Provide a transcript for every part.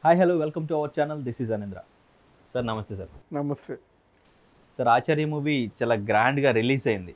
Hi hello welcome to our channel this is Anendra sir నమస్తే sir నమస్తే sir Acharya movie చాలా గ్రాండ్గా రిలీజ్ అయింది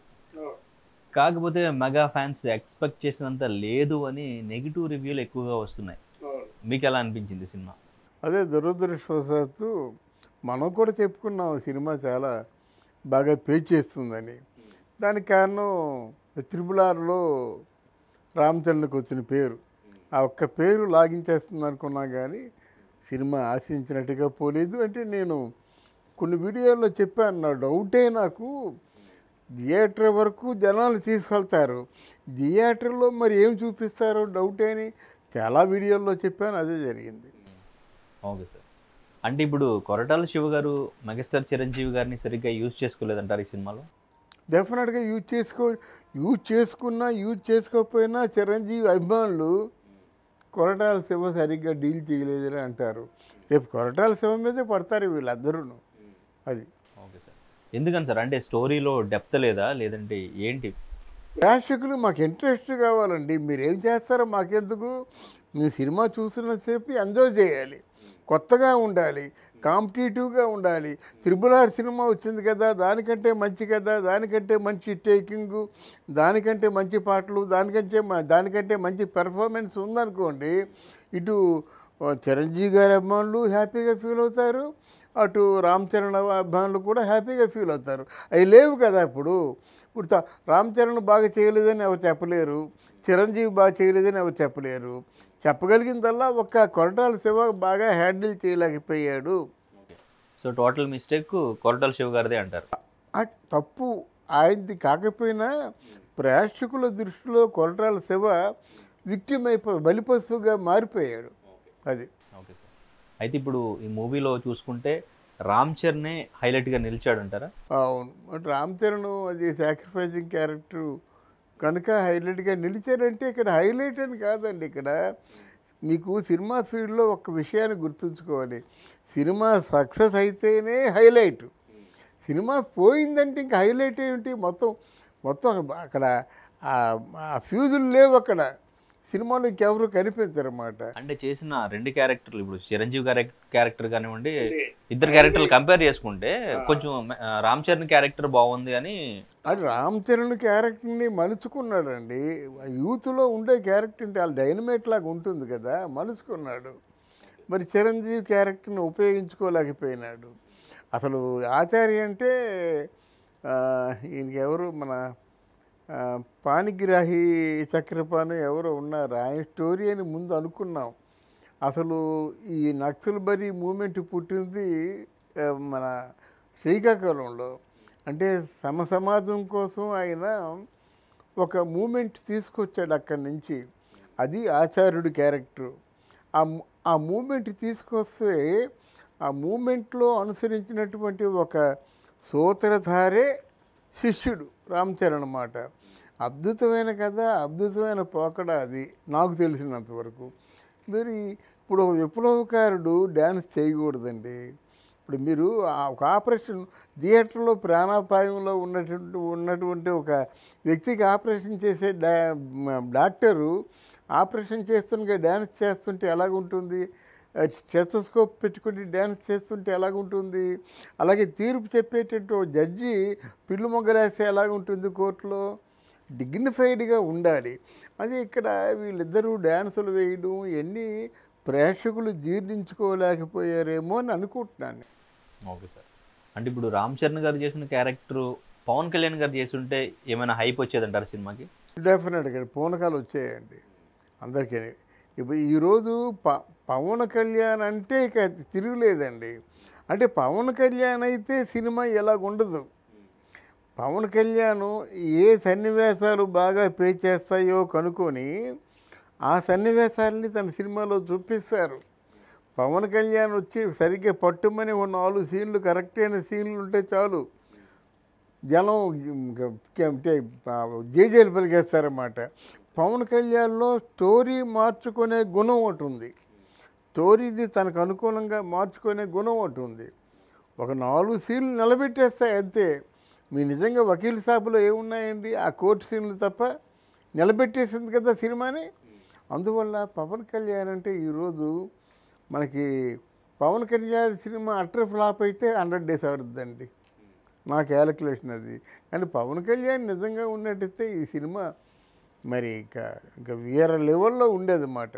కాకపోతే మెగా ఫ్యాన్స్ ఎక్స్పెక్ట్ చేసినంత లేదు అని నెగిటివ్ రివ్యూలు ఎక్కువగా వస్తున్నాయి మీకు ఎలా అనిపించింది సినిమా అదే దురదృష్టవశాత్తు మనం కూడా చెప్పుకున్నాం సినిమా చాలా బాగా పే చేస్తుందని దానికి కారణం త్రిపుల్ ఆర్లో రామచంద్రకి వచ్చిన పేరు ఆ ఒక్క పేరు లాగించేస్తుంది అనుకున్నా కానీ సినిమా ఆశించినట్టుగా పోలేదు అంటే నేను కొన్ని వీడియోల్లో చెప్పాను నా డౌటే నాకు థియేటర్ వరకు జనాలు తీసుకెళ్తారు థియేటర్లో మరి ఏం చూపిస్తారో డౌటే అని చాలా వీడియోల్లో చెప్పాను అదే జరిగింది ఓకే సార్ అంటే ఇప్పుడు కొరటాల శివ గారు మెగాస్టార్ చిరంజీవి గారిని సరిగ్గా యూజ్ చేసుకోలేదంటారు ఈ సినిమాలో డెఫినెట్గా యూజ్ చేసుకో యూజ్ చేసుకున్నా యూజ్ చేసుకోకపోయినా చిరంజీవి అభిమానులు కొరటాల శివ సరిగ్గా డీల్ చేయలేదని అంటారు రేపు కొరటాల శివ మీదే పడతారు వీళ్ళందరూ అది ఓకే సార్ ఎందుకని సార్ అంటే స్టోరీలో డెప్త్ లేదా లేదంటే ఏంటి ప్రేక్షకులు మాకు ఇంట్రెస్ట్ కావాలండి మీరు ఏం చేస్తారో మాకెందుకు మీ సినిమా చూసినంతసేపు ఎంజాయ్ చేయాలి కొత్తగా ఉండాలి కాంపిటేటివ్గా ఉండాలి త్రిబుల్ ఆర్ సినిమా వచ్చింది కదా దానికంటే మంచి కదా దానికంటే మంచి టేకింగ్ దానికంటే మంచి పాటలు దానికంటే మ- దానికంటే మంచి పెర్ఫార్మెన్స్ ఉందనుకోండి ఇటు ఆ, చిరంజీవి గారి అభిమానులు హ్యాపీగా ఫీల్ అవుతారు అటు రామ్ చరణ్ అభిమానులు కూడా హ్యాపీగా ఫీల్ అవుతారు అవి లేవు కదా ఇప్పుడు ఇప్పుడు త- రామ్ చరణ్ బాగా చేయలేదని ఎవరు చెప్పలేరు చిరంజీవి బాగా చేయలేదని ఎవరు చెప్పలేరు చెప్పగలిగిందల్లా ఒక్క కొరటాల శివ బాగా హ్యాండిల్ చేయలేకపోయాడు so total mistake Koratala Siva గారిదే అంటారు అది తప్పు ఆయనది కాకపోయినా ప్రేక్షకుల దృష్టిలో కొరటాల శివ విక్టిమ్ అయిపో బలిపశువుగా మారిపోయాడు అది ఓకే సార్ అయితే ఇప్పుడు ఈ మూవీలో చూసుకుంటే రామ్ చరణే హైలైట్గా నిలిచాడంటారా అవును మరి రామ్ చరణ్ అది సాక్రిఫైసింగ్ క్యారెక్టర్ కనుక హైలైట్గా నిలిచారంటే ఇక్కడ హైలైట్ అని కాదండి ఇక్కడ మీకు సినిమా ఫీల్డ్లో ఒక విషయాన్ని గుర్తుంచుకోవాలి సినిమా సక్సెస్ అయితేనే హైలైట్ సినిమా పోయిందంటే ఇంకా హైలైట్ ఏమిటి మొత్తం మొత్తం అక్కడ ఆ ఫ్యూజులు లేవు అక్కడ సినిమాలో ఇంకెవరు కనిపించరు అన్నమాట అంటే చేసిన రెండు క్యారెక్టర్లు ఇప్పుడు చిరంజీవి గారి క్యారెక్టర్ కానివ్వండి ఇద్దరు క్యారెక్టర్లు కంపేర్ చేసుకుంటే కొంచెం ఆ, రామ్ చరణ్ క్యారెక్టర్ బాగుంది అని అది రామ్ చరణ్ క్యారెక్టర్ని మలుచుకున్నాడండి యూత్లో ఉండే క్యారెక్టర్ అంటే వాళ్ళ డైనమేట్ లాగా ఉంటుంది కదా మలుచుకున్నాడు మరి చిరంజీవి క్యారెక్టర్ని ఉపయోగించుకోలేకపోయినాడు అసలు ఆచార్య అంటే ఆ, ఈయనకి ఎవరు మన ఆ, పాణిగ్రాహి చక్రపాణి ఎవరో ఉన్నారు ఆయన స్టోరీ అని ముందు అనుకున్నాం అసలు ఈ నక్సల్బరీ మూమెంట్ పుట్టింది ఆ, మన శ్రీకాకుళంలో అంటే సమసమాజం కోసం ఆయన ఒక మూమెంట్ తీసుకొచ్చాడు అక్కడి నుంచి అది ఆచార్యుడి క్యారెక్టర్ ఆ మూ- ఆ మూమెంట్ తీసుకొస్తే ఆ మూమెంట్లో అనుసరించినటువంటి ఒక సూత్రధారే శిష్యుడు రామ్ చరణ్ అన్నమాట అద్భుతమైన కథ అద్భుతమైన పోకడ అది నాకు తెలిసినంతవరకు మరి ఇప్పుడు ఒక విప్లవకారుడు డ్యాన్స్ చేయకూడదండి ఇప్పుడు మీరు ఆ ఒక ఆపరేషన్ థియేటర్లో ప్రాణాపాయంలో ఉన్నటువంటి ఉన్నటువంటి ఒక వ్యక్తికి ఆపరేషన్ చేసే డా డాక్టరు ఆపరేషన్ చేస్తుండగా డ్యాన్స్ చేస్తుంటే ఎలాగుంటుంది స్టెథోస్కోప్ పెట్టుకుని డ్యాన్స్ చేస్తుంటే ఎలాగుంటుంది అలాగే తీర్పు చెప్పేటట్టు ఓ జడ్జి పిల్లు మొగ్గలేస్తే ఎలాగుంటుంది కోర్టులో డిగ్నిఫైడ్గా ఉండాలి అదే ఇక్కడ వీళ్ళిద్దరూ డ్యాన్సులు వేయడం ఇవన్నీ ప్రేక్షకులు జీర్ణించుకోలేకపోయారేమో అని అనుకుంటున్నాను ఓకే సార్ అంటే ఇప్పుడు రామ్ చరణ్ గారు చేసిన క్యారెక్టర్ పవన్ కళ్యాణ్ గారు చేస్తుంటే ఏమైనా హైప్ వచ్చేదంటారు సినిమాకి డెఫినెట్గా పూనకాలు వచ్చాయండి అందరికీ ఇప్పుడు ఈరోజు ప పవన్ కళ్యాణ్ అంటే ఇక తిరుగులేదండి అంటే పవన్ కళ్యాణ్ అయితే సినిమా ఎలాగ ఉండదు పవన్ కళ్యాణ్ ఏ సన్నివేశాలు బాగా పే చేస్తాయో కనుక్కొని ఆ సన్నివేశాలని తన సినిమాలో చూపిస్తారు పవన్ కళ్యాణ్ వచ్చి సరిగ్గా పట్టుమని ఓ నాలుగు సీన్లు కరెక్ట్ అయిన సీన్లు ఉంటే చాలు జనం ఇంక- అంటే జేజేలు పలికేస్తారన్నమాట పవన్ కళ్యాణ్లో స్టోరీ మార్చుకునే గుణం ఒకటి ఉంది స్టోరీని తనకు అనుకూలంగా మార్చుకునే గుణం ఒకటి ఉంది ఒక నాలుగు సీన్లు నిలబెట్టేస్తాయి అంతే మీ నిజంగా వకీల్ సాబులో ఏమున్నాయండి ఆ కోర్టు సీన్లు తప్ప నిలబెట్టేసింది కదా సినిమాని అందువల్ల పవన్ కళ్యాణ్ అంటే ఈరోజు మనకి Pawan Kalyan cinema utter flop అయితే హండ్రెడ్ డేస్ ఆడుద్దండి నా క్యాలిక్యులేషన్ అది కానీ పవన్ కళ్యాణ్ నిజంగా ఉన్నట్టయితే ఈ సినిమా మరి ఇంకా ఇంకా వేరే లెవెల్లో ఉండేదన్నమాట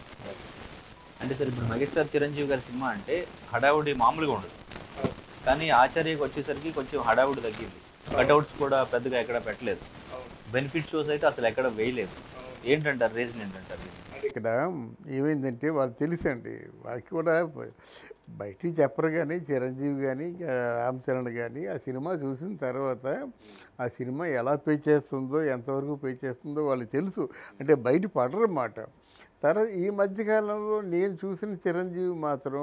అంటే సార్ ఇప్పుడు మెగాస్టార్ చిరంజీవి గారి సినిమా అంటే హడావుడి మామూలుగా ఉండదు కానీ ఆచార్యకి వచ్చేసరికి కొంచెం హడావుడి తగ్గింది కట్అవుట్స్ కూడా పెద్దగా ఎక్కడ పెట్టలేదు బెనిఫిట్ షోస్ అయితే అసలు ఎక్కడ వేయలేదు ఏంటంటారు రీజన్ ఏంటంటారు దీనికి? ఇక్కడ ఏమైందంటే వాళ్ళు తెలుసండి వాళ్ళకి కూడా బయటికి చెప్పరు కానీ చిరంజీవి కానీ రామ్ చరణ్ కానీ ఆ సినిమా చూసిన తర్వాత ఆ సినిమా ఎలా పే చేస్తుందో ఎంతవరకు పే చేస్తుందో వాళ్ళకి తెలుసు అంటే బయట పడరన్నమాట తర్వాత ఈ మధ్యకాలంలో నేను చూసిన చిరంజీవి మాత్రం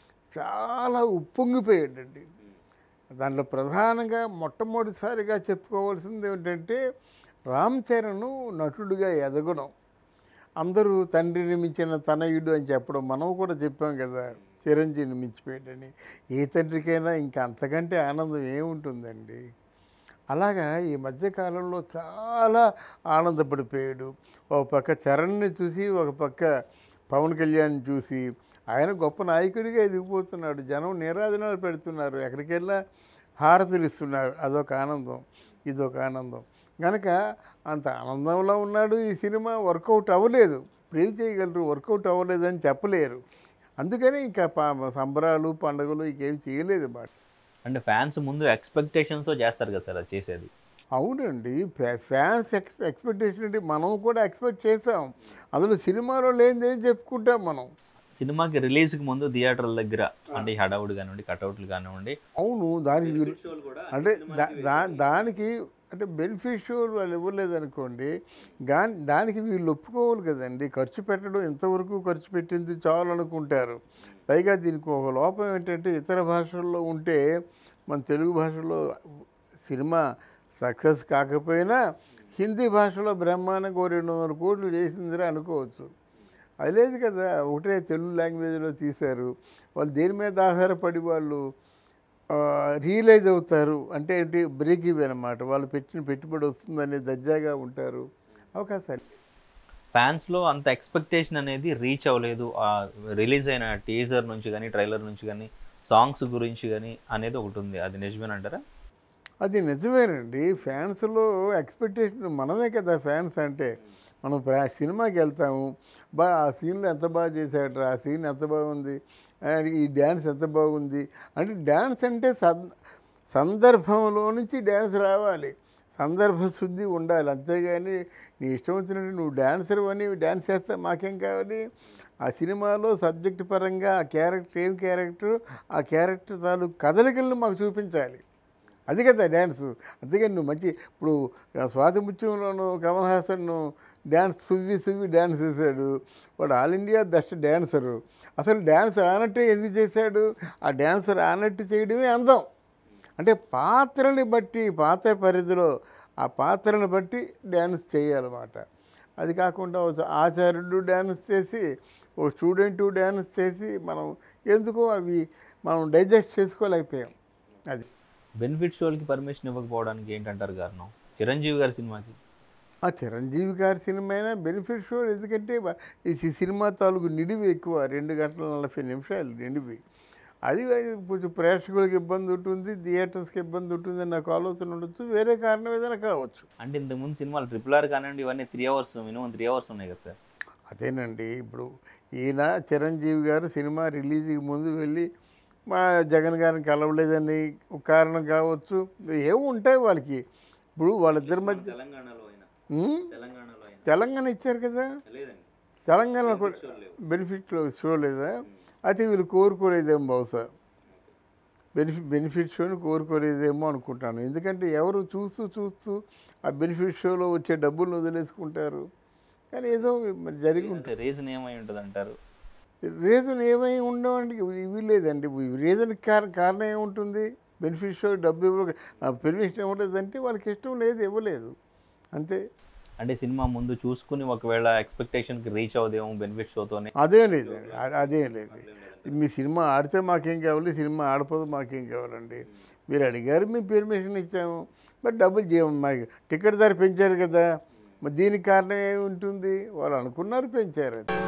చాలా ఉప్పొంగిపోయాడండి దాంట్లో ప్రధానంగా మొట్టమొదటిసారిగా చెప్పుకోవాల్సింది ఏంటంటే రామ్ చరణ్ నటుడిగా ఎదగడం అందరూ తండ్రిని మించిన తనయుడు అని చెప్పడం మనం కూడా చెప్పాం కదా చిరంజీవిని మించిపోయాడని ఏ తండ్రికైనా ఇంకా అంతకంటే ఆనందం ఏముంటుందండి అలాగా ఈ మధ్యకాలంలో చాలా ఆనందపడిపోయాడు ఒక పక్క చరణ్ని చూసి ఒక పక్క పవన్ కళ్యాణ్ చూసి ఆయన గొప్ప నాయకుడిగా ఎదిగిపోతున్నాడు జనం నీరాజనాలు పెడుతున్నారు ఎక్కడికి వెళ్ళా హారతులు ఇస్తున్నారు అదొక ఆనందం ఇదొక ఆనందం కనుక అంత ఆనందంలో ఉన్నాడు ఈ సినిమా వర్కౌట్ అవ్వలేదు ఇప్పుడు ఏం చేయగలరు వర్కౌట్ అవ్వలేదని చెప్పలేరు అందుకని ఇంకా ప- సంబరాలు పండుగలు ఇంకేం చేయలేదు మాట అంటే ఫ్యాన్స్ ముందు ఎక్స్పెక్టేషన్స్తో చేస్తారు కదా సార్ అది చేసేది అవునండి ఫ్యా- ఫ్యాన్స్ ఎక్స్ ఎక్స్పెక్టేషన్ అంటే మనం కూడా ఎక్స్పెక్ట్ చేసాం అందులో సినిమాలో లేనిది ఏం చెప్పుకుంటాం మనం సినిమాకి రిలీజ్కి ముందు థియేటర్ల దగ్గర అంటే ఈ హడావుడి కానివ్వండి కట్అవుట్లు కానివ్వండి అవును దానికి వీరు- అంటే దా- దా- దానికి అంటే బెనిఫిట్ వాళ్ళు ఇవ్వలేదు అనుకోండి గా దానికి వీళ్ళు ఒప్పుకోవాలి కదండి ఖర్చు పెట్టడం ఎంతవరకు ఖర్చు పెట్టింది చాలు అనుకుంటారు పైగా దీనికి ఒక లోపం ఏంటంటే ఇతర భాషల్లో ఉంటే మన తెలుగు భాషలో సినిమా సక్సెస్ కాకపోయినా హిందీ భాషలో బ్రహ్మాండంగా ఓ రెండు వందల కోట్లు చేసిందిరా అనుకోవచ్చు అది లేదు కదా ఒకటే తెలుగు లాంగ్వేజ్లో తీశారు వాళ్ళు దేని మీద ఆధారపడి వాళ్ళు రియలైజ్ అవుతారు అంటే ఏంటి బ్రేక్ ఇవి అనమాట వాళ్ళు పెట్టిన పెట్టుబడి వస్తుందని దర్జాగా ఉంటారు అవకాశాలు ఫ్యాన్స్లో అంత ఎక్స్పెక్టేషన్ అనేది రీచ్ అవ్వలేదు ఆ రిలీజ్ అయిన టీజర్ నుంచి కానీ ట్రైలర్ నుంచి కానీ సాంగ్స్ గురించి కానీ అనేది ఒకటి ఉంది అది నిజమేనంటారా అది నిజమేనండి ఫ్యాన్స్లో ఎక్స్పెక్టేషన్ మనమే కదా ఫ్యాన్స్ అంటే మనం ప్రా- సినిమాకి వెళ్తాము బా ఆ సీన్లో ఎంత బాగా చేశాడు ఆ సీన్ ఎంత బాగుంది ఆ, ఈ డ్యాన్స్ ఎంత బాగుంది అంటే డ్యాన్స్ అంటే సద్ సందర్భంలో నుంచి డ్యాన్స్ రావాలి సందర్భ శుద్ధి ఉండాలి అంతేగాని నీ ఇష్టం వచ్చినట్టు నువ్వు డాన్సర్ అని డ్యాన్స్ చేస్తే మాకేం కావాలి ఆ సినిమాలో సబ్జెక్ట్ పరంగా ఆ క్యారెక్టర్ ఏం క్యారెక్టర్ ఆ క్యారెక్టర్ తాలూకు కదలికలను మాకు చూపించాలి అది కదా డ్యాన్స్ అందుకని నువ్వు మంచి ఇప్పుడు స్వాతి ముత్యంలోను కమల్ హాసన్ డ్యాన్స్ సువ్వి సువ్వి డ్యాన్స్ చేశాడు వాడు ఆల్ ఇండియా బెస్ట్ డ్యాన్సరు అసలు డ్యాన్స్ రానట్టే ఎందుకు చేశాడు ఆ డ్యాన్స్ రానట్టు చేయడమే అందం అంటే పాత్రని బట్టి పాత్ర పరిధిలో ఆ పాత్రను బట్టి డ్యాన్స్ చేయాలన్నమాట అది కాకుండా ఒక ఆచార్యుడు డ్యాన్స్ చేసి ఓ స్టూడెంట్ డ్యాన్స్ చేసి మనం ఎందుకో అవి మనం డైజెస్ట్ చేసుకోలేకపోయాం అది బెనిఫిట్ షోలకి పర్మిషన్ ఇవ్వకపోవడానికి ఏంటంటారు కారణం చిరంజీవి గారి సినిమాకి ఆ చిరంజీవి గారి సినిమా అయినా బెనిఫిట్ షో ఎందుకంటే వ- ఈ సి- సినిమా తాలూకు నిడివి ఎక్కువ రెండు గంటల నలభై నిమిషాలు నిడివి అది అది కొంచెం ప్రేక్షకులకు ఇబ్బంది ఉంటుంది థియేటర్స్కి ఇబ్బంది ఉంటుంది అని నాకు ఆలోచన ఉండొచ్చు వేరే కారణం ఏదైనా కావచ్చు అంటే ఇంతకుముందు సినిమాలు ట్రిపుల్ ఆర్ కానివ్వండి ఇవన్నీ three hours minimum three hours ఉన్నాయి కదా సార్ అదేనండి ఇప్పుడు ఈయన చిరంజీవి గారు సినిమా రిలీజ్కి ముందు వెళ్ళి మా జగన్ గారిని కలవలేదని ఒక కారణం కావచ్చు ఏమి ఉంటాయి వాళ్ళకి ఇప్పుడు వాళ్ళిద్దరి మధ్య తెలంగాణలో అయినా ఉమ్? తెలంగాణలో అయినా తెలంగాణ ఇచ్చారు కదా లేదండి తెలంగాణ కూడా బెనిఫిట్లో చూడలేదా అయితే వీళ్ళు కోరుకోలేదేమో బహుశా బెనిఫిట్ బెనిఫిట్ షోని కోరుకోలేదేమో అనుకుంటాను ఎందుకంటే ఎవరు చూస్తూ చూస్తూ ఆ బెనిఫిట్ షోలో వచ్చే డబ్బులను వదిలేసుకుంటారు కానీ ఏదో మరి జరిగి ఉంటుంది రీజన్ ఏమై ఉంటుంది అంటారు రీజన్ ఏమై ఉండవండి ఇవి లేదండి రీజన్ కారణం కారణం ఏముంటుంది బెనిఫిట్ షో డబ్బు ఇవ్వ పెర్మిషన్ ఇవ్వలేదంటే వాళ్ళకి ఇష్టం లేదు ఇవ్వలేదు అంతే అంటే సినిమా ముందు చూసుకుని ఒకవేళ ఎక్స్పెక్టేషన్కి రీచ్ అవుదేమో బెనిఫిట్ షోతోనే అదేం లేదు అ- అదేం లేదు మీ సినిమా ఆడితే మాకేం కావాలి సినిమా ఆడిపోతే మాకేం కావాలండి మీరు అడిగారు మేము పర్మిషన్ ఇచ్చాము బట్ డబ్బులు చేయము మాకు టికెట్ ధర పెంచారు కదా మరి దీనికి కారణం ఏమి ఉంటుంది వాళ్ళు అనుకున్నారు పెంచారు అది